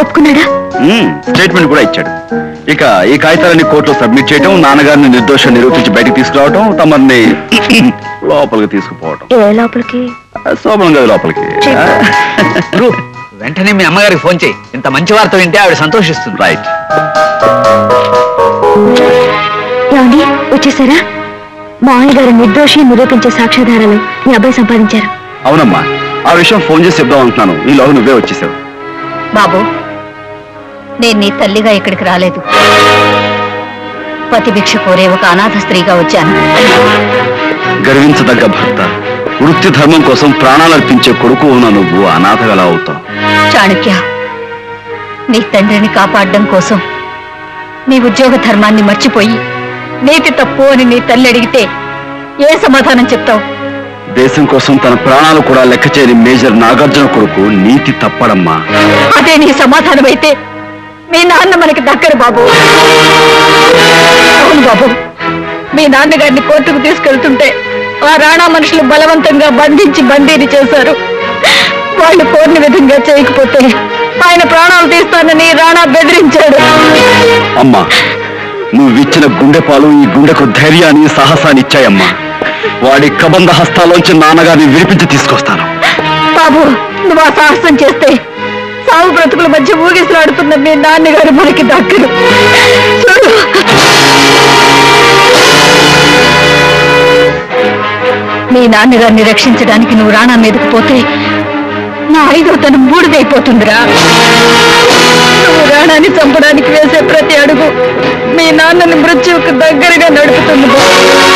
ఒప్పుకున్నాడా statement కూడా ఇచ్చాడు ఇక ఈ కాగితాలన్నీ కోర్టులో సబ్మిట్ చేయటం నాన్నగారిని నిర్దోషం నిరూపించి బయటకు తీసుకురావటం తమని లోపలికి తీసుకుపోవటం ఏ లోపలికి శోభనం గది లోపలికి గురు వెంటనే మీ అమ్మగారికి ఫోన్ చేయి ఇంత మంచి వార్త వింటే ఆవిడ సంతోషిస్తుంది రైట్ ఏమండి వచ్చేసారా మామయ్య గారు నిర్దోషి నిరూపించే సాక్ష్యాధారాలు మీ అబ్బాయి సంపాదించారు అవునమ్మా ఆ విషయం ఫోన్ చేసి చెప్దాం అంటున్నాను ఈలోగా నువ్వే వచ్చేసావు బాబు నేను నీ తల్లిగా ఇక్కడికి రాలేదు పతిభిక్ష కోరే ఒక అనాథ స్త్రీగా వచ్చాను గర్వించదగ్గ భర్త వృత్తి ధర్మం కోసం ప్రాణాలర్పించే కొడుకు ఉన్న నువ్వు అనాథగా ఎలా అవుతావు చాణక్య నీ తండ్రిని కాపాడడం కోసం నీ ఉద్యోగ ధర్మాన్ని మర్చిపోయి నీతి తప్పు అని నీ తల్లి అడిగితే ఏ సమాధానం చెప్తావు దేశం కోసం తన ప్రాణాలు కూడా లెక్క చేయని మేజర్ నాగార్జున కొడుకు నీతి తప్పడమ్మా అదే నీ సమాధానం అయితే మీ నాన్న మనకి దక్కరు బాబు అవును బాబు మీ నాన్నగారిని కోర్టుకు తీసుకెళ్తుంటే ఆ రాణా మనుషులు బలవంతంగా బంధించి బందీని చేశారు వాళ్ళు కోరిన విధంగా చేయకపోతే ఆయన ప్రాణాలు తీస్తానని రాణా బెదిరించాడు అమ్మా నువ్విచ్చిన గుండెపాలు ఈ గుండెకు ధైర్యాన్ని సాహసాన్ని ఇచ్చాయమ్మా వాడి కబంధ హస్తాలోంచి నాన్నగారిని విడిపించి తీసుకొస్తాను బాబు నువ్వు ఆ సాహసం చేస్తే సాగు బ్రతుకుల మధ్య ఊగిసలాడుతున్న మీ నాన్నగారు మనకి దక్కరు చూడు మీ నాన్నగారిని రక్షించడానికి నువ్వు రాణా మీదకు పోతే నా ఐదో తన బూడిదైపోతుందిరా నువ్వు రాణాన్ని చంపడానికి వేసే ప్రతి అడుగు మీ నాన్నని మృత్యువుకు దగ్గరగా నడుపుతుంది బాబు.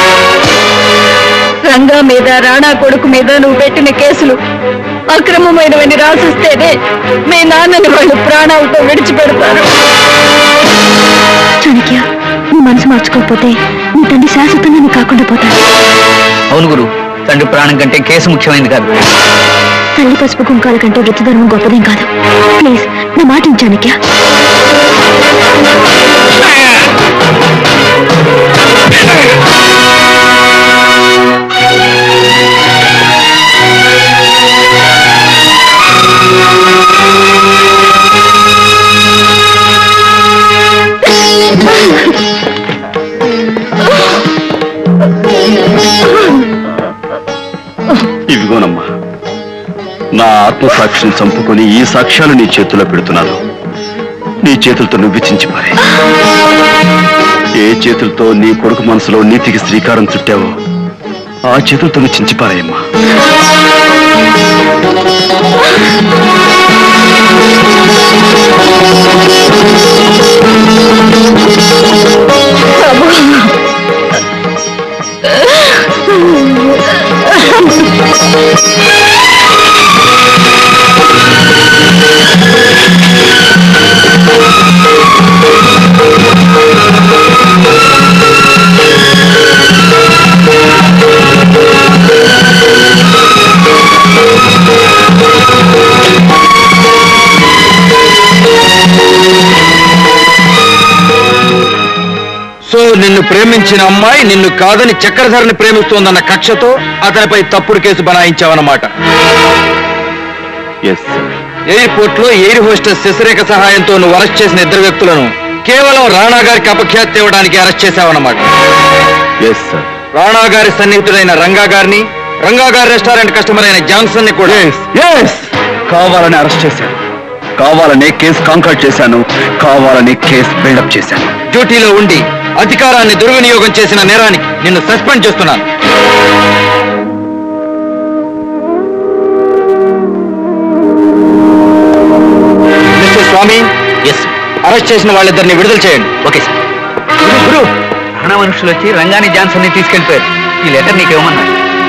రంగా మీద రాణా కొడుకు మీద నువ్వు పెట్టిన కేసులు అక్రమమైనవని రాసిస్తేనే మీ నాన్నని వాళ్ళు ప్రాణాలతో విడిచిపెడతారు చాణక్య నీ మనసు మార్చుకోకపోతే నీ తండ్రి శాశ్వతంగా నీ కాకుండా పోతాడు అవును గురు తండ్రి ప్రాణం కంటే కేసు ముఖ్యమైనది కాదు తల్లి పసుపు కుంకాల కంటే వృత్తి ధర్మం గొప్పదేం కాదు ప్లీజ్ నా మాట విను, చాణక్య ఇవిగోనమ్మా నా ఆత్మసాక్షిని చంపుకొని ఈ సాక్ష్యాలు నీ చేతుల్లో పెడుతున్నాను నీ చేతులతో నువ్విచించి పారే ఏ చేతులతో నీ కొడుకు మనసులో నీతికి శ్రీకారం చుట్టావో ఆ చేతులతో నువ్వు చించిపారాయమ్మా సో నిన్ను ప్రేమించిన అమ్మాయి నిన్ను కాదని చక్రధరని ప్రేమిస్తోందన్న కక్షతో అతనిపై తప్పుడు కేసు బనాయించావన్నమాట ఎస్ ఎయిర్పోర్ట్ లో ఎయిర్ హోస్టెస్ శశిరేఖ సహాయంతో నువ్వు అరెస్ట్ చేసిన ఇద్దరు వ్యక్తులను కేవలం రాణా గారికి అపఖ్యాతి ఇవ్వడానికి అరెస్ట్ చేశావన్నమాట ఎస్ సార్ రాణా గారి సన్నిహితుడైన రంగా గారిని రంగా గారి రెస్టారెంట్ కస్టమర్ అయిన జాన్సన్ ని కూడా ఎస్ కావాలని అరెస్ట్ చేశాను కావాలనే కేసు కాంకాట్ చేశాను కావాలని కేసు బిల్డప్ చేశాను డ్యూటీలో ఉండి అధికారాన్ని దుర్వినియోగం చేసిన నేరానికి నిన్ను సస్పెండ్ చేస్తున్నాను మిస్టర్ స్వామి ఎస్ అరెస్ట్ చేసిన వాళ్ళిద్దరిని విడుదల చేయండి ఓకే సార్ గురు గురు ప్రాణ మనుషులు వచ్చి రంగాని జాన్సన్ ని తీసుకెళ్లిపోయారు ఈ లెటర్ నీకేమన్నారు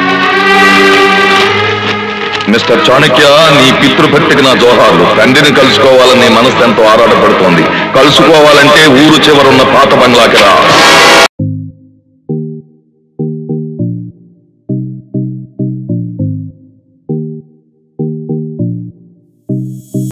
మిస్టర్ చాణక్య నీ పితృభక్తికి నా జోహార్లు తండ్రిని కలుసుకోవాలని నీ మనసు ఎంతో ఆరాటపడుతోంది కలుసుకోవాలంటే ఊరు చివరున్న పాత బంగ్లాకి రా